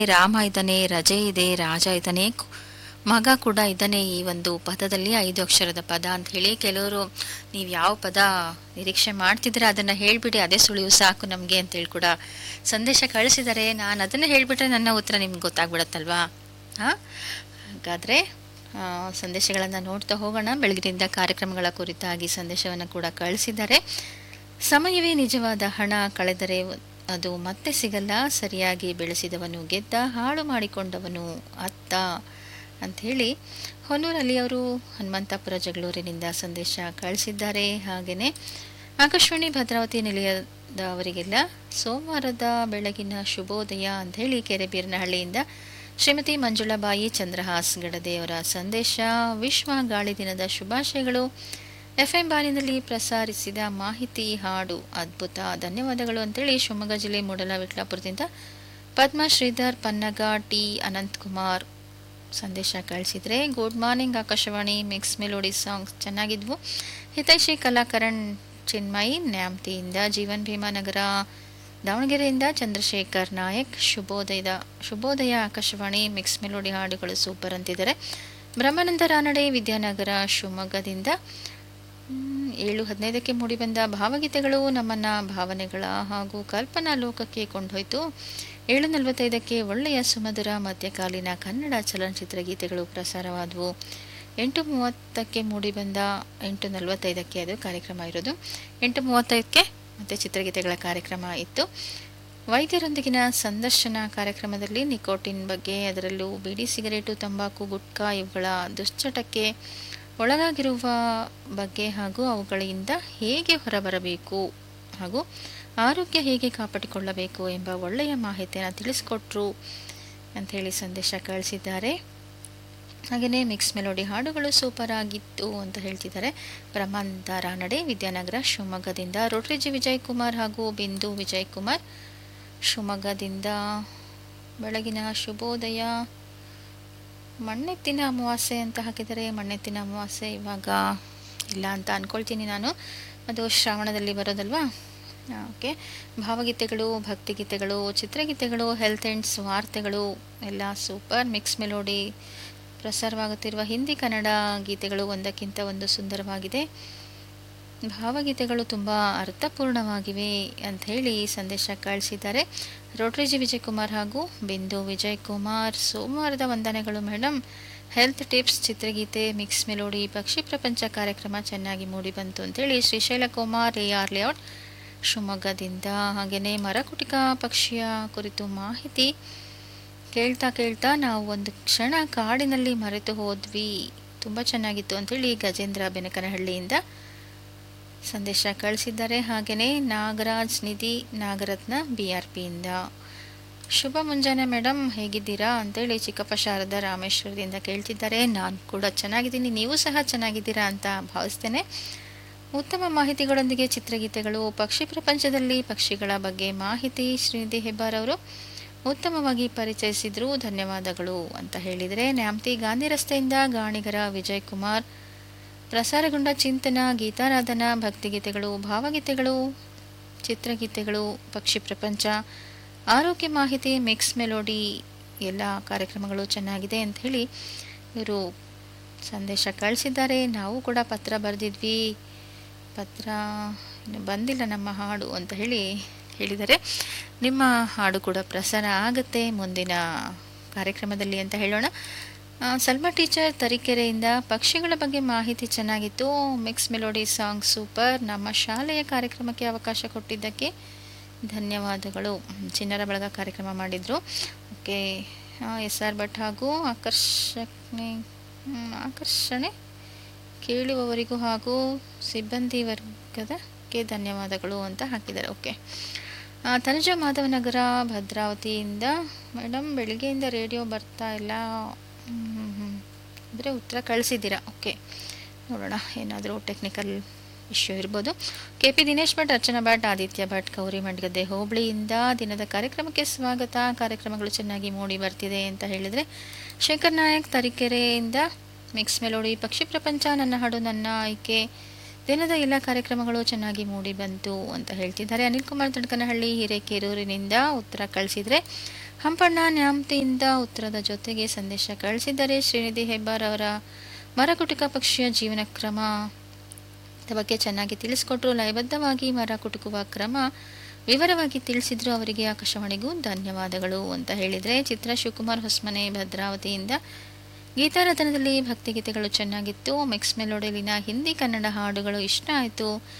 ರಾಮ ಇದ್ದಾನೆ ರಜೆ ಇದೆ ರಾಜ ಇದ್ದಾನೆ ಕು- ಮಗ ಕೂಡ ಇದ್ದಾನೆ ಈ ಒಂದು ಪದದಲ್ಲಿ ಐದು ಅಕ್ಷರದ ಪದ ಅಂತ ಹೇಳಿ ಕೆಲವರು ನೀವು ಯಾವ ಪದ ನಿರೀಕ್ಷೆ ಮಾಡ್ತಿದ್ರೆ ಅದನ್ನ ಹೇಳ್ಬಿಡಿ ಅದೇ ಸುಳಿವು ಸಾಕು ನಮಗೆ ಅಂತೇಳಿ ಕೂಡ ಸಂದೇಶ ಕಳಿಸಿದ್ದಾರೆ ನಾನು ಅದನ್ನ ಹೇಳ್ಬಿಟ್ರೆ ನನ್ನ ಉತ್ತರ ನಿಮ್ಗೆ ಗೊತ್ತಾಗ್ಬಿಡತ್ತಲ್ವಾ ಹಾ ಹಾಗಾದ್ರೆ ಆ, ಸಂದೇಶಗಳನ್ನ ನೋಡ್ತಾ ಹೋಗೋಣ ಬೆಳಗಿನಿಂದ ಕಾರ್ಯಕ್ರಮಗಳ ಕುರಿತಾಗಿ ಸಂದೇಶವನ್ನು ಕೂಡ ಕಳಿಸಿದ್ದಾರೆ ಸಮಯವೇ ನಿಜವಾದ ಹಣ ಕಳೆದರೆ ಅದು ಮತ್ತೆ ಸಿಗಲ್ಲ ಸರಿಯಾಗಿ ಬೆಳೆಸಿದವನು ಗೆದ್ದ ಹಾಳು ಮಾಡಿಕೊಂಡವನು ಅತ್ತ ಅಂಥೇಳಿ ಹೊನ್ನೂರಲ್ಲಿ ಅವರು ಹನುಮಂತಪುರ ಜಗಳೂರಿನಿಂದ ಸಂದೇಶ ಕಳಿಸಿದ್ದಾರೆ ಹಾಗೆಯೇ ಆಕಾಶವಾಣಿ ಭದ್ರಾವತಿ ನಿಲಯದವರಿಗೆಲ್ಲ ಸೋಮವಾರದ ಬೆಳಗಿನ ಶುಭೋದಯ ಅಂಥೇಳಿ ಕೆರೆಬೀರನಹಳ್ಳಿಯಿಂದ ಶ್ರೀಮತಿ ಮಂಜುಳಾಬಾಯಿ ಚಂದ್ರಹಾಸ್ ಗಡದೆಯವರ ಸಂದೇಶ ವಿಶ್ವ ಗಾಳಿ ದಿನದ ಶುಭಾಶಯಗಳು ಎಫ್ಎಂ ಬಾನಿನಲ್ಲಿ ಪ್ರಸಾರಿಸಿದ ಮಾಹಿತಿ ಹಾಡು ಅದ್ಭುತ ಧನ್ಯವಾದಗಳು ಅಂತೇಳಿ ಶಿವಮೊಗ್ಗ ಜಿಲ್ಲೆ ಮೂಡಲ ವಿಟ್ಲಾಪುರದಿಂದ ಪದ್ಮ ಶ್ರೀಧರ್ ಪನ್ನಗ ಟಿ ಅನಂತಕುಮಾರ್ ಸಂದೇಶ ಕಳಿಸಿದ್ರೆ good morning Akashvani mix melody songs ಚೆನ್ನಾಗಿದ್ವು ಹಿತೈಷಿ ಕಲಾಕರಣ್ ಚಿನ್ಮಯಿ ನ್ಯಾಮ್ತಿಯಿಂದ ಜೀವನ್ ಭೀಮಾನಗರ ದಾವಣಗೆರೆಯಿಂದ ಚಂದ್ರಶೇಖರ್ ನಾಯಕ್ ಶುಭೋದಯದ ಶುಭೋದಯ ಆಕಾಶವಾಣಿ ಮಿಕ್ಸ್ ಮೆಲೋಡಿ ಹಾಡುಗಳು ಸೂಪರ್ ಅಂತಿದ್ದಾರೆ ಬ್ರಹ್ಮಾನಂದ ರಾನಡೆ ವಿದ್ಯಾನಗರ ಶಿವಮೊಗ್ಗದಿಂದ ಹ್ಮ್, ಏಳು ಹದಿನೈದಕ್ಕೆ ಮೂಡಿಬಂದ ಭಾವಗೀತೆಗಳು ನಮ್ಮನ್ನ ಭಾವನೆಗಳ ಹಾಗೂ ಕಲ್ಪನಾ ಲೋಕಕ್ಕೆ ಕೊಂಡೊಯ್ತು ಏಳು ನಲವತ್ತೈದಕ್ಕೆ ಒಳ್ಳೆಯ ಸುಮಧುರ ಮಧ್ಯಕಾಲೀನ ಕನ್ನಡ ಚಲನಚಿತ್ರ ಗೀತೆಗಳು ಪ್ರಸಾರವಾದವು ಎಂಟು ಮೂವತ್ತಕ್ಕೆ ಮೂಡಿಬಂದ ಎಂಟು ನಲವತ್ತೈದಕ್ಕೆ ಅದು ಕಾರ್ಯಕ್ರಮ ಇರೋದು ಎಂಟು ಮೂವತ್ತೈದಕ್ಕೆ ಮತ್ತು ಚಿತ್ರಗೀತೆಗಳ ಕಾರ್ಯಕ್ರಮ ಇತ್ತು ವೈದ್ಯರೊಂದಿಗಿನ ಸಂದರ್ಶನ ಕಾರ್ಯಕ್ರಮದಲ್ಲಿ ನಿಕೋಟಿನ್ ಬಗ್ಗೆ ಅದರಲ್ಲೂ ಬೀಡಿ ಸಿಗರೇಟು ತಂಬಾಕು ಗುಟ್ಕಾ ಇವುಗಳ ದುಶ್ಚಟಕ್ಕೆ ಒಳಗಾಗಿರುವ ಬಗ್ಗೆ ಹಾಗೂ ಅವುಗಳಿಂದ ಹೇಗೆ ಹೊರಬರಬೇಕು ಹಾಗೂ ಆರೋಗ್ಯ ಹೇಗೆ ಕಾಪಾಡಿಕೊಳ್ಳಬೇಕು ಎಂಬ ಒಳ್ಳೆಯ ಮಾಹಿತಿಯನ್ನು ತಿಳಿಸ್ಕೊಟ್ರು ಅಂಥೇಳಿ ಸಂದೇಶ ಕಳಿಸಿದ್ದಾರೆ ಹಾಗೆಯೇ ಮಿಕ್ಸ್ ಮೆಲೋಡಿ ಹಾಡುಗಳು ಸೂಪರ್ ಆಗಿತ್ತು ಅಂತ ಹೇಳ್ತಿದ್ದಾರೆ ಬ್ರಹ್ಮಾನಂದ ರಾನಡೆ ವಿದ್ಯಾನಗರ ಶಿವಮೊಗ್ಗದಿಂದ ರೋಟ್ರಿಜಿ ವಿಜಯ್ ಕುಮಾರ್ ಹಾಗೂ ಬಿಂದು ವಿಜಯ್ ಕುಮಾರ್ ಶಿವಮೊಗ್ಗದಿಂದ ಬೆಳಗಿನ ಶುಭೋದಯ ಮಣ್ಣೆತ್ತಿನ ಅಮಾವಾಸ್ಯೆ ಅಂತ ಹಾಕಿದರೆ ಮಣ್ಣೆತ್ತಿನ ಅಮಾವಾಸ್ಯೆ ಇವಾಗ ಇಲ್ಲ ಅಂತ ಅಂದ್ಕೊಳ್ತೀನಿ ನಾನು ಅದು ಶ್ರಾವಣದಲ್ಲಿ ಬರೋದಲ್ವಾ ಓಕೆ ಭಾವಗೀತೆಗಳು ಭಕ್ತಿಗೀತೆಗಳು ಚಿತ್ರಗೀತೆಗಳು ಹೆಲ್ತ್ ಆ್ಯಂಡ್ಸ್ ವಾರ್ತೆಗಳು ಎಲ್ಲ ಸೂಪರ್ ಮಿಕ್ಸ್ ಮೆಲೋಡಿ ಪ್ರಸಾರವಾಗುತ್ತಿರುವ ಹಿಂದಿ ಕನ್ನಡ ಗೀತೆಗಳು ಒಂದಕ್ಕಿಂತ ಒಂದು ಸುಂದರವಾಗಿದೆ ಭಾವಗೀತೆಗಳು ತುಂಬ ಅರ್ಥಪೂರ್ಣವಾಗಿವೆ ಅಂತ ಹೇಳಿ ಸಂದೇಶ ಕಳಿಸಿದ್ದಾರೆ ರೋಟ್ರಿಜಿ ವಿಜಯ್ ಕುಮಾರ್ ಹಾಗೂ ಬಿಂದು ವಿಜಯ್ ಕುಮಾರ್ ಸೋಮವಾರದ ವಂದನೆಗಳು ಮೇಡಮ್ ಹೆಲ್ತ್ ಟಿಪ್ಸ್ ಚಿತ್ರಗೀತೆ ಮಿಕ್ಸ್ ಮೆಲೋಡಿ ಪಕ್ಷಿ ಪ್ರಪಂಚ ಕಾರ್ಯಕ್ರಮ ಚೆನ್ನಾಗಿ ಮೂಡಿಬಂತು ಅಂತೇಳಿ Srishaila Kumar A R layout ಶಿವಮೊಗ್ಗದಿಂದ ಹಾಗೆಯೇ ಮರಕುಟಿಕ ಪಕ್ಷಿಯ ಕುರಿತು ಮಾಹಿತಿ ಕೇಳ್ತಾ ಕೇಳ್ತಾ ನಾವು ಒಂದು ಕ್ಷಣ ಕಾಡಿನಲ್ಲಿ ಮರೆತು ಹೋದ್ವಿ ತುಂಬ ಚೆನ್ನಾಗಿತ್ತು ಅಂತೇಳಿ ಗಜೇಂದ್ರ ಬೆನಕನಹಳ್ಳಿಯಿಂದ ಸಂದೇಶ ಕಳಿಸಿದ್ದಾರೆ ಹಾಗೆಯೇ ನಾಗರಾಜ್ ನಿಧಿ ನಾಗರತ್ನ ಬಿ ಆರ್ ಪಿಯಿಂದ ಶುಭ ಮುಂಜಾನೆ ಮೇಡಮ್ ಹೇಗಿದ್ದೀರಾ ಅಂತೇಳಿ ಚಿಕ್ಕಪ್ಪ ಶಾರದಾ ರಾಮೇಶ್ವರದಿಂದ ಕೇಳ್ತಿದ್ದಾರೆ ನಾನು ಕೂಡ ಚೆನ್ನಾಗಿದ್ದೀನಿ ನೀವು ಸಹ ಚೆನ್ನಾಗಿದ್ದೀರಾ ಅಂತ ಭಾವಿಸ್ತೇನೆ ಉತ್ತಮ ಮಾಹಿತಿಗಳೊಂದಿಗೆ ಚಿತ್ರಗೀತೆಗಳು ಪಕ್ಷಿ ಪ್ರಪಂಚದಲ್ಲಿ ಪಕ್ಷಿಗಳ ಬಗ್ಗೆ ಮಾಹಿತಿ ಶ್ರೀನಿಧಿ ಹೆಬ್ಬಾರ್ ಅವರು ಉತ್ತಮವಾಗಿ ಪರಿಚಯಿಸಿದ್ರು ಧನ್ಯವಾದಗಳು ಅಂತ ಹೇಳಿದರೆ ನ್ಯಾಮ್ತಿ ಗಾಂಧಿ ರಸ್ತೆಯಿಂದ ಗಾಣಿಗರ ವಿಜಯ್ ಕುಮಾರ್ ಪ್ರಸಾರಗೊಂಡ ಚಿಂತನ ಗೀತಾರಾಧನಾ ಭಕ್ತಿಗೀತೆಗಳು ಭಾವಗೀತೆಗಳು ಚಿತ್ರಗೀತೆಗಳು ಪಕ್ಷಿ ಪ್ರಪಂಚ ಆರೋಗ್ಯ ಮಾಹಿತಿ ಮಿಕ್ಸ್ ಮೆಲೋಡಿ ಎಲ್ಲ ಕಾರ್ಯಕ್ರಮಗಳು ಚೆನ್ನಾಗಿದೆ ಅಂತ ಹೇಳಿ ಇವರು ಸಂದೇಶ ಕಳಿಸಿದ್ದಾರೆ ನಾವು ಕೂಡ ಪತ್ರ ಬರೆದಿದ್ವಿ ಪತ್ರ ಇನ್ನು ಬಂದಿಲ್ಲ ನಮ್ಮ ಹಾಡು ಅಂತ ಹೇಳಿ ಹೇಳಿದ್ದಾರೆ ನಿಮ್ಮ ಹಾಡು ಕೂಡ ಪ್ರಸಾರ ಆಗುತ್ತೆ ಮುಂದಿನ ಕಾರ್ಯಕ್ರಮದಲ್ಲಿ ಅಂತ ಹೇಳೋಣ ಆ, ಸಲ್ಮಾ ಟೀಚರ್ ತರೀಕೆರೆಯಿಂದ ಪಕ್ಷಿಗಳ ಬಗ್ಗೆ ಮಾಹಿತಿ ಚೆನ್ನಾಗಿತ್ತು ಮಿಕ್ಸ್ ಮೆಲೋಡಿ ಸಾಂಗ್ ಸೂಪರ್ ನಮ್ಮ ಶಾಲೆಯ ಕಾರ್ಯಕ್ರಮಕ್ಕೆ ಅವಕಾಶ ಕೊಟ್ಟಿದ್ದಕ್ಕೆ ಧನ್ಯವಾದಗಳು ಚಿನ್ನರ ಬಳಗ ಕಾರ್ಯಕ್ರಮ ಮಾಡಿದರು ಓಕೆ ಎಸ್ ಆರ್ ಭಟ್ ಹಾಗೂ ಆಕರ್ಷಣೆ ಹ್ಮ್, ಆಕರ್ಷಣೆ ಕೇಳುವವರಿಗೂ ಹಾಗೂ ಸಿಬ್ಬಂದಿ ವರ್ಗದಕ್ಕೆ ಧನ್ಯವಾದಗಳು ಅಂತ ಹಾಕಿದ್ದಾರೆ ಓಕೆ ಆ, ತನುಜ ಮಾಧವನಗರ ಭದ್ರಾವತಿಯಿಂದ ಮೇಡಮ್ ಬೆಳಿಗ್ಗೆಯಿಂದ ರೇಡಿಯೋ ಬರ್ತಾ ಇಲ್ಲ ಅಂದರೆ ಉತ್ತರ ಕಳಿಸಿದ್ದೀರಾ ಓಕೆ ನೋಡೋಣ ಏನಾದರೂ ಟೆಕ್ನಿಕಲ್ ಇಶ್ಯೂ ಇರ್ಬೋದು ಕೆ ಪಿ ದಿನೇಶ್ ಭಟ್ ಅರ್ಚನಾ ಭಟ್ ಆದಿತ್ಯ ಭಟ್ ಗೌರಿ ಮಂಡ್ಗದ್ದೆ ಹೋಬಳಿಯಿಂದ ದಿನದ ಕಾರ್ಯಕ್ರಮಕ್ಕೆ ಸ್ವಾಗತ ಕಾರ್ಯಕ್ರಮಗಳು ಚೆನ್ನಾಗಿ ಮೂಡಿ ಬರ್ತಿದೆ ಅಂತ ಹೇಳಿದರೆ ಶೇಖರ್ ನಾಯಕ್ ತರೀಕೆರೆಯಿಂದ ಮಿಕ್ಸ್ ಮೆಲೋಡಿ ಪಕ್ಷಿ ಪ್ರಪಂಚ ನನ್ನ ಹಾಡು ನನ್ನ ಆಯ್ಕೆ ದಿನದ ಎಲ್ಲ ಕಾರ್ಯಕ್ರಮಗಳು ಚೆನ್ನಾಗಿ ಮೂಡಿ ಬಂತು ಅಂತ ಹೇಳ್ತಿದ್ದಾರೆ ಅನಿಲ್ ಕುಮಾರ್ ತಡ್ಕನಹಳ್ಳಿ ಹಿರೇಕೆರೂರಿನಿಂದ ಉತ್ತರ ಕಳಿಸಿದರೆ ಹಂಪಣ್ಣ ನ್ಯಾಮತಿಯಿಂದ ಉತ್ತರದ ಜೊತೆಗೆ ಸಂದೇಶ ಕಳಿಸಿದ್ದಾರೆ ಶ್ರೀನಿಧಿ ಹೆಬ್ಬಾರ್ ಅವರ ಮರಕುಟುಕ ಪಕ್ಷಿಯ ಜೀವನ ಕ್ರಮ ಬಗ್ಗೆ ಚೆನ್ನಾಗಿ ತಿಳಿಸ್ಕೊಟ್ರು ಲಯಬದ್ಧವಾಗಿ ಮರ ಕುಟುಕುವ ಕ್ರಮ ವಿವರವಾಗಿ ತಿಳಿಸಿದ್ರು ಅವರಿಗೆ ಆಕಾಶವಾಣಿಗೂ ಧನ್ಯವಾದಗಳು ಅಂತ ಹೇಳಿದರೆ ಚಿತ್ರ ಶಿವಕುಮಾರ್ ಹೊಸಮನೆ ಭದ್ರಾವತಿಯಿಂದ ಗೀತಾರತನದಲ್ಲಿ ಭಕ್ತಿಗೀತೆಗಳು ಚೆನ್ನಾಗಿತ್ತು ಮಿಕ್ಸ್ ಮೆಲೋಡಿಯಲ್ಲಿನ ಹಿಂದಿ ಕನ್ನಡ ಹಾಡುಗಳು ಇಷ್ಟ ಆಯಿತು